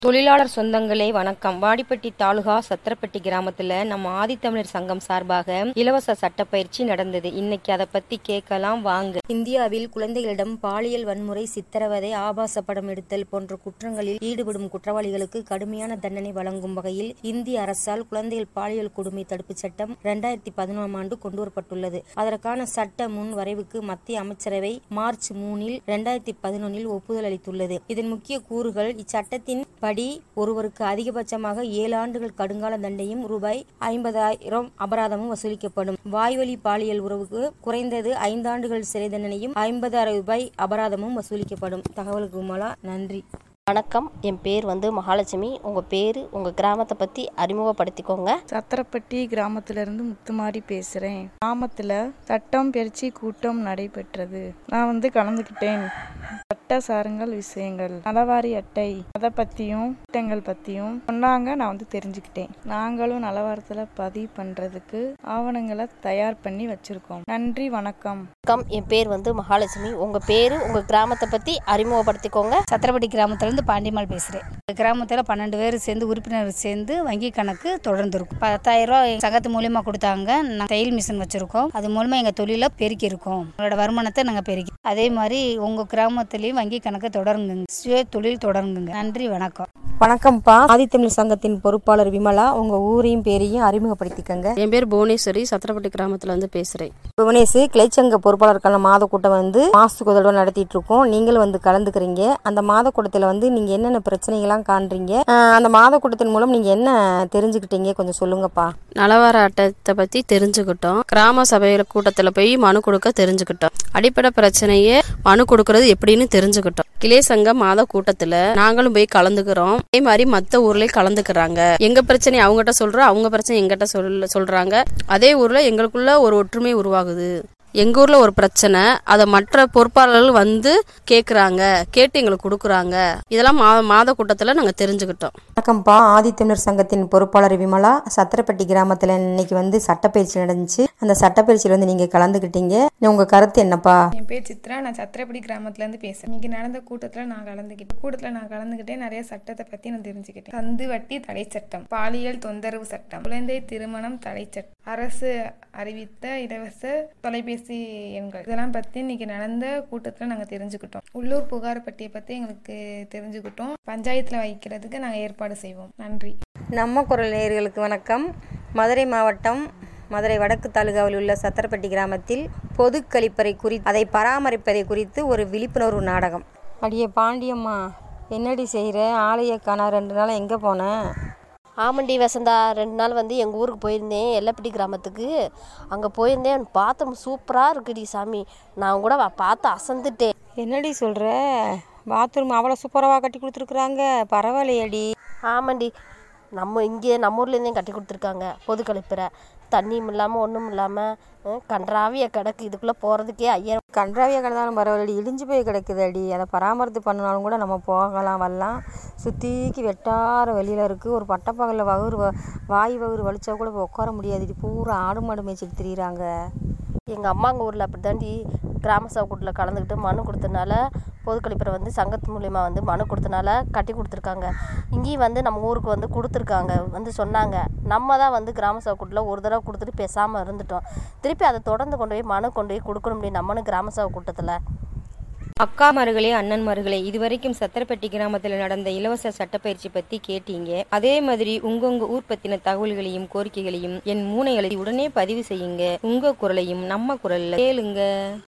தொழிலாளர் சொந்தங்களே வணக்கம் வாடிப்பட்டி தாலுகா சத்திரப்பட்டி கிராமத்துல நம்ம ஆதித்தமிழர் சங்கம் சார்பாக இலவச சட்டப்பயிற்சி நடந்தது இன்னைக்கு அதை பத்தி கேட்கலாம் வாங்க இந்தியாவில் குழந்தைகளிடம் பாலியல் வன்முறை சித்திரவதை ஆபாச படம் எடுத்தல் போன்ற குற்றங்களில் ஈடுபடும் குற்றவாளிகளுக்கு கடுமையான தண்டனை வழங்கும் வகையில் இந்திய அரசால் குழந்தைகள் பாலியல் கொடுமை தடுப்புச் சட்டம் இரண்டாயிரத்தி பதினொன்றாம் ஆண்டு கொண்டுவரப்பட்டுள்ளது அதற்கான சட்ட முன் வரைவுக்கு மத்திய அமைச்சரவை மார்ச் மூணில் இரண்டாயிரத்தி பதினொன்னில் ஒப்புதல் அளித்துள்ளது இதன் முக்கிய கூறுகள் இச்சட்டத்தின் படி ஒருவருக்கு அதிகபட்சமாக ஏழு ஆண்டுகள் கடுங்கால தண்டையும் ரூபாய் ஐம்பதாயிரம் அபராதமும் வசூலிக்கப்படும் வாய்வழி பாலியல் உறவுக்கு குறைந்தது ஐந்தாண்டுகள் சிறை தண்டனையும் ஐம்பதாயிரம் ரூபாய் அபராதமும் வசூலிக்கப்படும் தகவலுக்கு உமலா நன்றி வணக்கம் என் பேர் வந்து மகாலட்சுமி உங்கள் பேர் உங்கள் கிராமத்தை பற்றி அறிமுகப்படுத்திக்கோங்க சத்திரப்பட்டி கிராமத்திலிருந்து முத்துமாரி பேசுகிறேன் கிராமத்தில் சட்டம் பயிற்சி கூட்டம் நடைபெற்றது நான் வந்து கலந்துக்கிட்டேன் சட்ட சாருங்கள் விஷயங்கள் நலவாரி அட்டை அதை பற்றியும் திட்டங்கள் பற்றியும் சொன்னாங்க நான் வந்து தெரிஞ்சுக்கிட்டேன் நாங்களும் நலவாரத்தில் பதிவு பண்ணுறதுக்கு ஆவணங்களை தயார் பண்ணி வச்சுருக்கோம் நன்றி வணக்கம் வணக்கம் என் பேர் வந்து மகாலட்சுமி உங்கள் பேர் உங்கள் கிராமத்தை பற்றி அறிமுகப்படுத்திக்கோங்க சத்திரப்பட்டி கிராமத்துலேருந்து பாண்டியம்மாள் பேசுகிறேன் கிராமத்தில் பன்னெண்டு பேர் சேர்ந்து உறுப்பினர் சேர்ந்து வங்கி கணக்கு தொடர்ந்து இருக்கும் பத்தாயிரம் ரூபா எங்க சங்கத்து மூலியமாக கொடுத்தாங்க நாங்கள் தையல் மிஷின் வச்சுருக்கோம் அது மூலமாக எங்கள் தொழிலை பெருக்கி இருக்கோம் எங்களோட வருமானத்தை நாங்கள் பெருக்கி அதே மாதிரி உங்கள் கிராமத்துலேயும் வங்கி கணக்கு தொடருங்க சுய தொழில் தொடருங்க நன்றி வணக்கம் வணக்கம்ப்பா ஆதித்தமிழ் சங்கத்தின் பொறுப்பாளர் விமலா உங்க ஊரையும் பேரையும் அறிமுகப்படுத்திக்கங்க என் பேர் புவனேஸ்வரி சத்திரப்பட்டி கிராமத்துல இருந்து பேசுறேன் புவனேஷ் கிளைச்சங்க பொறுப்பாளருக்கான மாத கூட்டம் வந்து மாசத்துக்கு ஒரு தடவை நடத்திட்டு இருக்கோம் நீங்களும் வந்து கலந்துக்கிறீங்க அந்த மாத கூட்டத்தில் வந்து நீங்க என்னென்ன பிரச்சனைகள்லாம் காண்றீங்க ஆஹ் அந்த மாத கூட்டத்தின் மூலம் நீங்க என்ன தெரிஞ்சுக்கிட்டீங்க கொஞ்சம் சொல்லுங்கப்பா நலவார அட்டத்தை பத்தி தெரிஞ்சுக்கிட்டோம் கிராம சபையில கூட்டத்துல போய் மனு கொடுக்க தெரிஞ்சுக்கிட்டோம் அடிப்படை பிரச்சனையே மனு கொடுக்கறது எப்படின்னு தெரிஞ்சுக்கிட்டோம் கிளை சங்கம் மாத கூட்டத்துல நாங்களும் போய் கலந்துக்கிறோம் அதே மாதிரி மத்த ஊர்லயும் கலந்துக்கிறாங்க எங்க பிரச்சனை அவங்ககிட்ட சொல்றோம் அவங்க பிரச்சனை எங்கிட்ட சொல்ல சொல்றாங்க அதே ஊர்ல எங்களுக்குள்ள ஒரு ஒற்றுமை உருவாகுது எங்க ஊர்ல ஒரு பிரச்சனை அதை மற்ற பொறுப்பாளர்கள் வந்து கேக்குறாங்க கேட்டு எங்களுக்கு கொடுக்குறாங்க இதெல்லாம் மா மாத கூட்டத்துல நாங்க தெரிஞ்சுக்கிட்டோம் வணக்கம்ப்பா ஆதித்தமிழர் சங்கத்தின் பொறுப்பாளர் விமலா சத்திரப்பட்டி கிராமத்தில் இன்னைக்கு வந்து சட்டப்பயிற்சி நடந்துச்சு அந்த சட்டப்பயிற்சியில் வந்து நீங்கள் கலந்துக்கிட்டீங்க உங்கள் கருத்து என்னப்பா என் பேர் சித்ரா நான் சத்திரப்படி கிராமத்துலேருந்து பேசுகிறேன் இன்னைக்கு நடந்த கூட்டத்தில் நான் கலந்துக்கிட்டேன் கூட்டத்தில் நான் கலந்துக்கிட்டேன் நிறைய சட்டத்தை பற்றி நான் தெரிஞ்சுக்கிட்டேன் சந்து வட்டி தடை சட்டம் பாலியல் தொந்தரவு சட்டம் குழந்தை திருமணம் தடை சட்டம் அரசு அறிவித்த இலவச தொலைபேசி எண்கள் இதெல்லாம் பற்றி இன்னைக்கு நடந்த கூட்டத்தில் நாங்கள் தெரிஞ்சுக்கிட்டோம் உள்ளூர் புகார் பட்டியை பற்றி எங்களுக்கு தெரிஞ்சுக்கிட்டோம் பஞ்சாயத்தில் வைக்கிறதுக்கு நாங்கள் ஏற்பாடு செய்வோம் நன்றி நம்ம குரல் நேயர்களுக்கு வணக்கம் மதுரை மாவட்டம் மதுரை வடக்கு தாலுகாவில் உள்ள சத்திரப்பட்டி கிராமத்தில் பொது கழிப்பறை குறி அதை பராமரிப்பதை குறித்து ஒரு விழிப்புணர்வு நாடகம் அடியே பாண்டியம்மா என்னடி செய்கிற ஆலய காணா ரெண்டு நாள் எங்கே போனேன் ஆமண்டி வசந்தா ரெண்டு நாள் வந்து எங்கள் ஊருக்கு போயிருந்தேன் எல்லப்பட்டி கிராமத்துக்கு அங்கே போயிருந்தேன் பாத்திரம் சூப்பராக இருக்குடி சாமி நான் கூட வ- பார்த்து அசந்துட்டேன் என்னடி சொல்கிற பாத்ரூம் அவ்வளோ சூப்பராக கட்டி கொடுத்துருக்குறாங்க பரவாயில்லையடி ஆமாண்டி நம்ம இங்கே நம்ம ஊர்லேருந்தே கட்டி கொடுத்துருக்காங்க பொது கழிப்பறை தண்ணியும் இல்லாமல் ஒன்றும் இல்லாமல் கன்றாவிய கிடக்கு இதுக்குள்ளே போகிறதுக்கே ஐயாயிரம் கன்றாவியாக கிடந்தாலும் பரவாயில்லடி இடிஞ்சு போய் கிடக்குதடி அதை பராமரித்து பண்ணினாலும் கூட நம்ம போகலாம் வரலாம் சுற்றிக்கு வெட்டார வெளியில் இருக்குது ஒரு பட்டப்பகலில் வகுறு வ- வாய் வகுறு வலிச்சா கூட இப்போ உட்கார முடியாதுடி பூரா ஆடு மாடு மேய்ச்சிட்டு திரியிறாங்க எங்கள் அம்மாங்க ஊரில் அப்படி தாண்டி கிராம சபை கூட்டில் கலந்துக்கிட்டு மனு கொடுத்தனால பொது கழிப்பறை வந்து சங்கத்து மூலியமாக வந்து மனு கொடுத்தனால கட்டி கொடுத்துருக்காங்க இங்கேயும் வந்து நம்ம ஊருக்கு வந்து கொடுத்துருக்காங்க வந்து சொன்னாங்க நம்ம தான் வந்து கிராம சபை கூட்டில் ஒரு தடவை கொடுத்துட்டு பேசாமல் இருந்துட்டோம் திருப்பி அதை தொடர்ந்து கொண்டு போய் மனு கொண்டு போய் கொடுக்கணும் முடியும் நம்மனு கிராம சபை கூட்டத்தில் அக்காமார்களே அண்ணன்மார்களே இதுவரைக்கும் சத்திரப்பட்டி கிராமத்தில் நடந்த இலவச சட்டப்பயிற்சி பத்தி கேட்டீங்க அதே மாதிரி உங்க உங்க ஊர் பத்தின தகவல்களையும் கோரிக்கைகளையும் என் மூனை எழுதி உடனே பதிவு செய்யுங்க உங்க குரலையும் நம்ம குரல்ல கேளுங்க